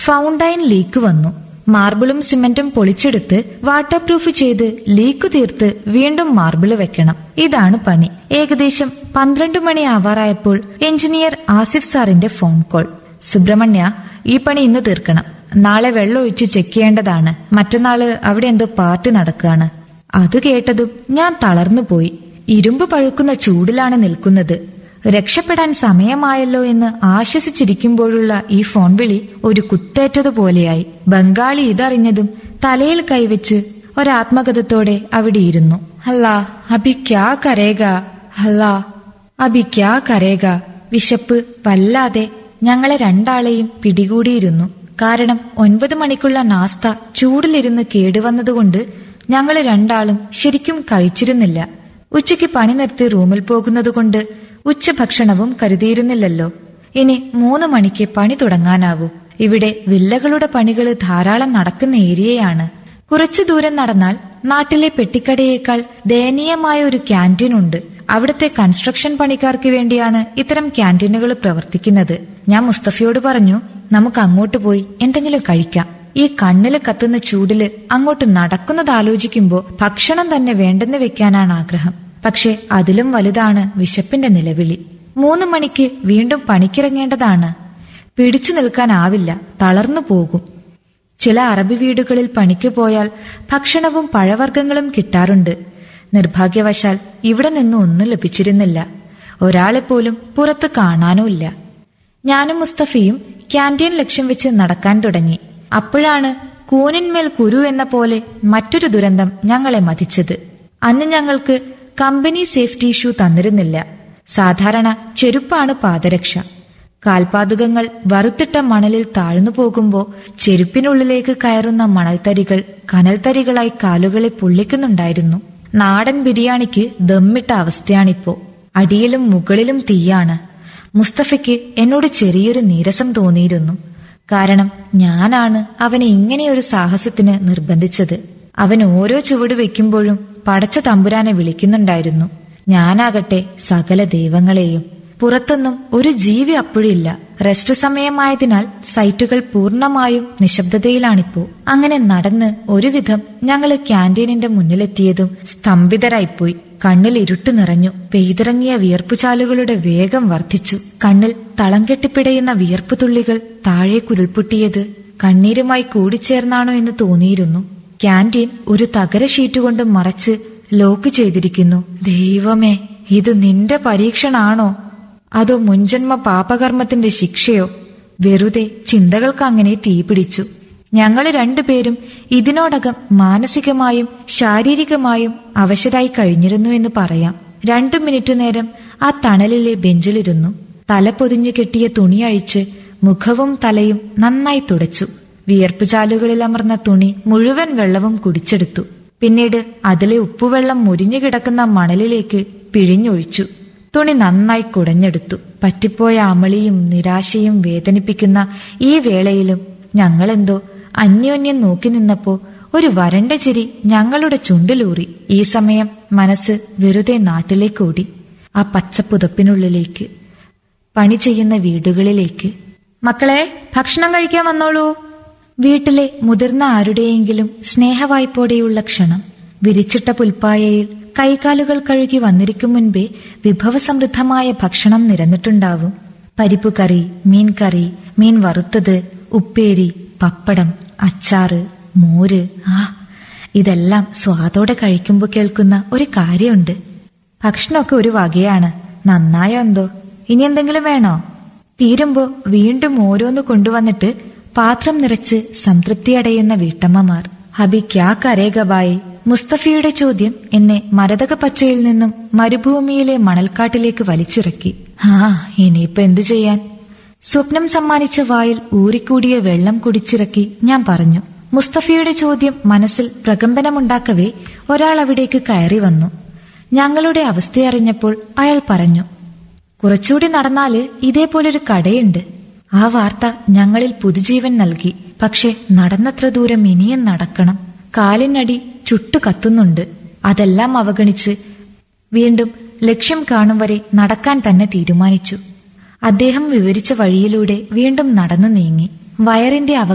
fountain leak വന്നു മാർബിളും സിമന്റും പൊളിച്ചെടുത്ത് വാട്ടർ പ്രൂഫ് ചെയ്ത് ലീക്ക് തീർത്ത് വീണ്ടും മാർബിള് വെക്കണം ഇതാണ് പണി ഏകദേശം പന്ത്രണ്ട് മണി ആവാറായപ്പോൾ എഞ്ചിനീയർ ആസിഫ് സാറിന്റെ ഫോൺ കോൾ സുബ്രഹ്മണ്യ ഈ പണി ഇന്ന് തീർക്കണം നാളെ വെള്ളം ഒഴിച്ച് ചെക്ക് ചെയ്യേണ്ടതാണ് മറ്റന്നാള് അവിടെ എന്തോ പാർട്ടി നടക്കുകയാണ് അത് കേട്ടതും ഞാൻ തളർന്നു പോയി ഇരുമ്പ് പഴുക്കുന്ന ചൂടിലാണ് നിൽക്കുന്നത് രക്ഷപ്പെടാൻ സമയമായല്ലോ എന്ന് ആശ്വസിച്ചിരിക്കുമ്പോഴുള്ള ഈ ഫോൺ വിളി ഒരു കുത്തേറ്റതുപോലെയായി ബംഗാളി ഇതറിഞ്ഞതും തലയിൽ കൈവച്ച് ഒരാത്മകഥത്തോടെ അവിടെ ഇരുന്നു ഹല്ലാ അഭി ക്യാ കരേഗ ഹല്ലാ അഭി ക്യാ കരേഗ വിശപ്പ് വല്ലാതെ ഞങ്ങളെ രണ്ടാളെയും പിടികൂടിയിരുന്നു കാരണം ഒൻപത് മണിക്കുള്ള നാസ്ത ചൂടിലിരുന്ന് കേടുവന്നതുകൊണ്ട് ഞങ്ങൾ രണ്ടാളും ശരിക്കും കഴിച്ചിരുന്നില്ല ഉച്ചയ്ക്ക് പണി നിർത്തി റൂമിൽ പോകുന്നതുകൊണ്ട് ഉച്ചഭക്ഷണവും കരുതിയിരുന്നില്ലല്ലോ ഇനി മൂന്ന് മണിക്ക് പണി തുടങ്ങാനാവൂ ഇവിടെ വില്ലകളുടെ പണികൾ ധാരാളം നടക്കുന്ന ഏരിയയാണ് കുറച്ചു ദൂരം നടന്നാൽ നാട്ടിലെ പെട്ടിക്കടയേക്കാൾ ദയനീയമായ ഒരു ക്യാൻറ്റീൻ ഉണ്ട് അവിടുത്തെ കൺസ്ട്രക്ഷൻ പണിക്കാർക്ക് വേണ്ടിയാണ് ഇത്തരം ക്യാൻറ്റീനുകൾ പ്രവർത്തിക്കുന്നത് ഞാൻ മുസ്തഫയോട് പറഞ്ഞു നമുക്ക് അങ്ങോട്ട് പോയി എന്തെങ്കിലും കഴിക്കാം ഈ കണ്ണില് കത്തുന്ന ചൂടില് അങ്ങോട്ട് നടക്കുന്നത് ആലോചിക്കുമ്പോ ഭക്ഷണം തന്നെ വേണ്ടെന്ന് വെക്കാനാണ് ആഗ്രഹം പക്ഷെ അതിലും വലുതാണ് വിശപ്പിന്റെ നിലവിളി മൂന്ന് മണിക്ക് വീണ്ടും പണിക്കിറങ്ങേണ്ടതാണ് പിടിച്ചു നിൽക്കാനാവില്ല തളർന്നു പോകും ചില അറബി വീടുകളിൽ പണിക്ക് പോയാൽ ഭക്ഷണവും പഴവർഗ്ഗങ്ങളും കിട്ടാറുണ്ട് നിർഭാഗ്യവശാൽ ഇവിടെ നിന്നും ഒന്നും ലഭിച്ചിരുന്നില്ല ഒരാളെപ്പോലും പുറത്ത് കാണാനുമില്ല ഞാനും മുസ്തഫയും ക്യാൻറ്റീൻ ലക്ഷ്യം വെച്ച് നടക്കാൻ തുടങ്ങി അപ്പോഴാണ് കൂനിന്മേൽ കുരു എന്ന പോലെ മറ്റൊരു ദുരന്തം ഞങ്ങളെ മതിച്ചത് അന്ന് ഞങ്ങൾക്ക് കമ്പനി സേഫ്റ്റി ഷൂ തന്നിരുന്നില്ല സാധാരണ ചെരുപ്പാണ് പാദരക്ഷ കാൽപാതുകങ്ങൾ വറുത്തിട്ട മണലിൽ താഴ്ന്നു പോകുമ്പോ ചെരുപ്പിനുള്ളിലേക്ക് കയറുന്ന മണൽത്തരികൾ കനൽത്തരികളായി കാലുകളെ പൊള്ളിക്കുന്നുണ്ടായിരുന്നു നാടൻ ബിരിയാണിക്ക് ദമ്മിട്ട അവസ്ഥയാണിപ്പോ അടിയിലും മുകളിലും തീയാണ് മുസ്തഫയ്ക്ക് എന്നോട് ചെറിയൊരു നീരസം തോന്നിയിരുന്നു കാരണം ഞാനാണ് അവനെ ഇങ്ങനെയൊരു സാഹസത്തിന് നിർബന്ധിച്ചത് അവൻ ഓരോ ചുവട് വെക്കുമ്പോഴും പടച്ച തമ്പുരാനെ വിളിക്കുന്നുണ്ടായിരുന്നു ഞാനാകട്ടെ സകല ദൈവങ്ങളെയും പുറത്തൊന്നും ഒരു ജീവി അപ്പോഴില്ല റെസ്റ്റ് സമയമായതിനാൽ സൈറ്റുകൾ പൂർണ്ണമായും നിശബ്ദതയിലാണിപ്പോ അങ്ങനെ നടന്ന് ഒരുവിധം ഞങ്ങള് ക്യാന്റീനിന്റെ മുന്നിലെത്തിയതും സ്തംഭിതരായിപ്പോയി കണ്ണിൽ ഇരുട്ട് നിറഞ്ഞു പെയ്തിറങ്ങിയ വിയർപ്പുചാലുകളുടെ വേഗം വർദ്ധിച്ചു കണ്ണിൽ തളം കെട്ടിപ്പിടയുന്ന വിയർപ്പു തുള്ളികൾ താഴെ കുരുൾപൊട്ടിയത് കണ്ണീരുമായി കൂടിച്ചേർന്നാണോ എന്ന് തോന്നിയിരുന്നു ക്യാന്റീൻ ഒരു തകര ഷീറ്റ് കൊണ്ട് മറച്ച് ലോക്ക് ചെയ്തിരിക്കുന്നു ദൈവമേ ഇത് നിന്റെ പരീക്ഷണാണോ അതോ മുൻജന്മ പാപകർമ്മത്തിന്റെ ശിക്ഷയോ വെറുതെ ചിന്തകൾക്ക് അങ്ങനെ തീപിടിച്ചു ഞങ്ങൾ രണ്ടുപേരും ഇതിനോടകം മാനസികമായും ശാരീരികമായും അവശരായി കഴിഞ്ഞിരുന്നു എന്ന് പറയാം രണ്ടു മിനിറ്റ് നേരം ആ തണലിലെ ബെഞ്ചിലിരുന്നു തല പൊതിഞ്ഞു കെട്ടിയ തുണി അഴിച്ച് മുഖവും തലയും നന്നായി തുടച്ചു വിയർപ്പുചാലുകളിൽ അമർന്ന തുണി മുഴുവൻ വെള്ളവും കുടിച്ചെടുത്തു പിന്നീട് അതിലെ ഉപ്പുവെള്ളം മുരിഞ്ഞു കിടക്കുന്ന മണലിലേക്ക് പിഴിഞ്ഞൊഴിച്ചു തുണി നന്നായി കുടഞ്ഞെടുത്തു പറ്റിപ്പോയ അമളിയും നിരാശയും വേദനിപ്പിക്കുന്ന ഈ വേളയിലും ഞങ്ങളെന്തോ അന്യോന്യം നോക്കി നിന്നപ്പോ ഒരു വരണ്ട ചിരി ഞങ്ങളുടെ ചുണ്ടിലൂറി ഈ സമയം മനസ്സ് വെറുതെ നാട്ടിലേക്ക് ഓടി ആ പച്ചപ്പുതപ്പിനുള്ളിലേക്ക് പണി ചെയ്യുന്ന വീടുകളിലേക്ക് മക്കളെ ഭക്ഷണം കഴിക്കാൻ വന്നോളൂ വീട്ടിലെ മുതിർന്ന ആരുടെയെങ്കിലും സ്നേഹവായ്പോടെയുള്ള ക്ഷണം വിരിച്ചിട്ട പുൽപ്പായയിൽ കൈകാലുകൾ കഴുകി വന്നിരിക്കും മുൻപേ വിഭവസമൃദ്ധമായ ഭക്ഷണം നിരന്നിട്ടുണ്ടാവും പരിപ്പ് കറി മീൻ കറി മീൻ വറുത്തത് ഉപ്പേരി പപ്പടം അച്ചാറ് മോര് ആ ഇതെല്ലാം സ്വാദോടെ കഴിക്കുമ്പോൾ കേൾക്കുന്ന ഒരു കാര്യമുണ്ട് ഭക്ഷണമൊക്കെ ഒരു വകയാണ് നന്നായോ എന്തോ ഇനി എന്തെങ്കിലും വേണോ തീരുമ്പോ വീണ്ടും ഓരോന്ന് കൊണ്ടുവന്നിട്ട് പാത്രം നിറച്ച് സംതൃപ്തിയടയുന്ന വീട്ടമ്മമാർ ഹബി ക്യാ കരേഗബായി മുസ്തഫയുടെ ചോദ്യം എന്നെ മരതക പച്ചയിൽ നിന്നും മരുഭൂമിയിലെ മണൽക്കാട്ടിലേക്ക് വലിച്ചിറക്കി ആ ഇനിയിപ്പോ എന്തു ചെയ്യാൻ സ്വപ്നം സമ്മാനിച്ച വായിൽ ഊറിക്കൂടിയ വെള്ളം കുടിച്ചിറക്കി ഞാൻ പറഞ്ഞു മുസ്തഫയുടെ ചോദ്യം മനസ്സിൽ പ്രകമ്പനമുണ്ടാക്കവേ ഒരാൾ അവിടേക്ക് കയറി വന്നു ഞങ്ങളുടെ അവസ്ഥയറിഞ്ഞപ്പോൾ അയാൾ പറഞ്ഞു കുറച്ചുകൂടി നടന്നാല് ഇതേപോലൊരു കടയുണ്ട് ആ വാർത്ത ഞങ്ങളിൽ പുതുജീവൻ നൽകി പക്ഷെ നടന്നത്ര ദൂരം ഇനിയും നടക്കണം കാലിനടി ചുട്ടു കത്തുന്നുണ്ട് അതെല്ലാം അവഗണിച്ച് വീണ്ടും ലക്ഷ്യം കാണും വരെ നടക്കാൻ തന്നെ തീരുമാനിച്ചു അദ്ദേഹം വിവരിച്ച വഴിയിലൂടെ വീണ്ടും നടന്നു നീങ്ങി വയറിന്റെ അവ